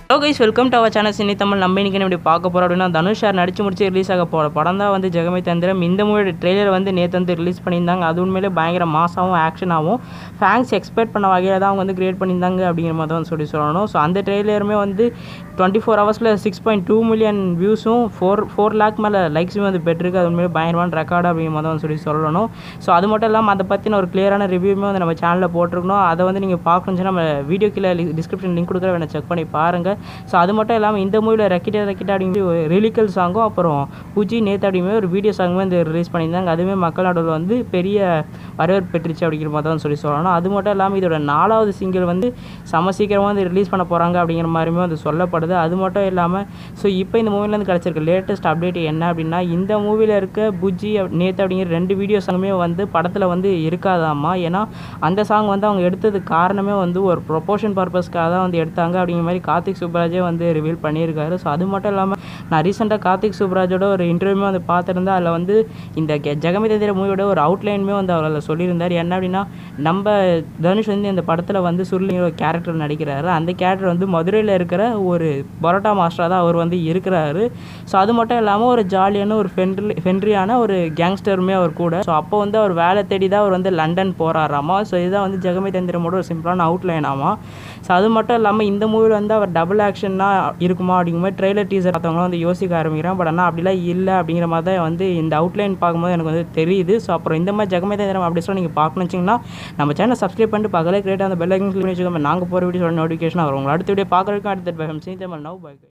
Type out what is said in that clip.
hello guys welcome to our channel cine Tamil நம்ம இன்னைக்கு இப்படி பார்க்க போகிறோம் அப்படின்னா தனுஷ் சார் நடிச்சு முடிச்சு ரிலீஸ் ஆக போகிற படம் தான் வந்து ஜெகமே தந்திரம் இந்த மூவியோட ட்ரெய்லர் வந்து நேற்று வந்து ரிலீஸ் பண்ணியிருந்தாங்க அது உண்மையிலே பயங்கர மாசாவும் ஆக்ஷனாகவும் ஃபேன்ஸ் எக்ஸ்பெக்ட் பண்ண வகையில் தான் அவங்க வந்து கிரியேட் பண்ணியிருந்தாங்க அப்படிங்கிற மாதிரி தான் சொல்லி சொல்லணும் ஸோ அந்த ட்ரெய்லருமே வந்து டுவெண்ட்டி ஃபோர் ஹவர்ஸில் சிக்ஸ் பாயிண்ட் டூ மில்லியன் வியூஸும் ஃபோர் ஃபோர் லேக் மேலே லைக்ஸும் வந்து பெற்றிருக்கு அது உண்மையிலே பயங்கரமான ரெக்கார்டு அப்படிங்கிற மாதிரி தான் சொல்லி சொல்லணும் ஸோ அது மட்டும் இல்லாமல் அதை பற்றின ஒரு கிளியரான ரிவ்யூமே வந்து நம்ம சேனலில் போட்டிருக்கணும் அதை வந்து நீங்கள் பார்க்கணும்னு நம்ம வீடியோ கீழே டிஸ்கிரிப்ஷன் லிங்க் கொடுக்குற வேணா செக் பண்ணி பாருங்கள் ஸோ அது மட்டும் இல்லாமல் இந்த மூவியில் ரெக்கிட்ட ரெக்கிட்ட அப்படிங்கிற ஒரு ரிலிக்கல் சாங்கும் அப்புறம் பூஜி நேத்து அப்படிங்கிற ஒரு வீடியோ சாங்குமே வந்து ரிலீஸ் பண்ணியிருந்தாங்க அதுவுமே மக்கள் நடுவில் வந்து பெரிய வரவேற்பு பெற்றுச்சு அப்படிங்கிற மாதிரி தான் சொல்லி சொல்லணும் அது மட்டும் இல்லாமல் இதோட நாலாவது சிங்கிள் வந்து செம சீக்கிரமாக வந்து ரிலீஸ் பண்ண போகிறாங்க அப்படிங்கிற மாதிரியுமே வந்து சொல்லப்படுது அது மட்டும் இல்லாமல் ஸோ இப்போ இந்த மூவிலேருந்து கிடச்சிருக்க லேட்டஸ்ட் அப்டேட் என்ன அப்படின்னா இந்த மூவியில் இருக்க புஜ்ஜி அப்- நேத்து அப்படிங்கிற ரெண்டு வீடியோ சாங்குமே வந்து படத்தில் வந்து இருக்காதாமா ஏன்னா அந்த சாங் வந்து அவங்க எடுத்ததுக்கு காரணமே வந்து ஒரு ப்ரொபோஷன் பர்பஸ்க்காக தான் வந்து எடுத்தாங்க அப்படிங்கிற மாதிரி கார்த்திக் சுப்ராஜே வந்து ரிவீல் பண்ணியிருக்காரு ஸோ அது மட்டும் இல்லாமல் நான் ரீசெண்டாக கார்த்திக் சுப்ராஜோட ஒரு இன்டர்வியூமே வந்து பார்த்துருந்தேன் அதில் வந்து இந்த கெ- ஜெகமிதேந்திர மூவியோட ஒரு அவுட்லைனுமே வந்து அவர் அதில் சொல்லியிருந்தார் என்ன அப்படின்னா நம்ம தனுஷ் வந்து இந்த படத்தில் வந்து சுருளிங்கிற ஒரு கேரக்டர் நடிக்கிறாரு அந்த கேரக்டர் வந்து மதுரையில் இருக்கிற ஒரு பரோட்டா மாஸ்டராக தான் அவர் வந்து இருக்கிறாரு ஸோ அது மட்டும் இல்லாமல் ஒரு ஜாலியான ஒரு ஃபென்ட்ரி ஃபென்ட்ரியான ஒரு கேங்ஸ்டருமே அவர் கூட ஸோ அப்போ வந்து அவர் வேலை தேடி தான் அவர் வந்து லண்டன் போகிறாராமா ஸோ இதுதான் வந்து ஜெகமே தந்திரமோட ஒரு சிம்பிளான அவுட்லைன் ஆமா ஸோ அது மட்டும் இல்லாமல் இந்த மூவியில் வந்து அவர் டபுள் ஆக்ஷன்னா இருக்குமா அப்படிங்கிற மாதிரி ட்ரெய்லர் டீசர் பார்த்தவங்களாம் வந்து யோசிக்க ஆரம்பிக்கிறான் பட் ஆனால் அப்படிலாம் இல்லை அப்படிங்கிற மாதிரி தான் வந்து இந்த அவுட்லைன் பார்க்கும்போது எனக்கு வந்து தெரியுது ஸோ அப்புறம் இந்த மாதிரி ஜெகமே தந்திரம் அப்படி சொல்லி நீங்கள் பார்க்கணும் வச்சிங்கன்னா நம்ம சேனல் சப்ஸ்கிரைப் பண்ணிட்டு பக்கத்தில் கிரியேட் அந்த பெல் ஐக்கன் கிளிக் பண்ணி வச்சுக்கோங்க நாங்கள் போகிற வீடியோ நோட்டிஃபிகேஷன் வரும் உங்களை அடுத்த வீடியோ பார்க்குறதுக்கு அடுத்த சினி தமிழ் நவ் பை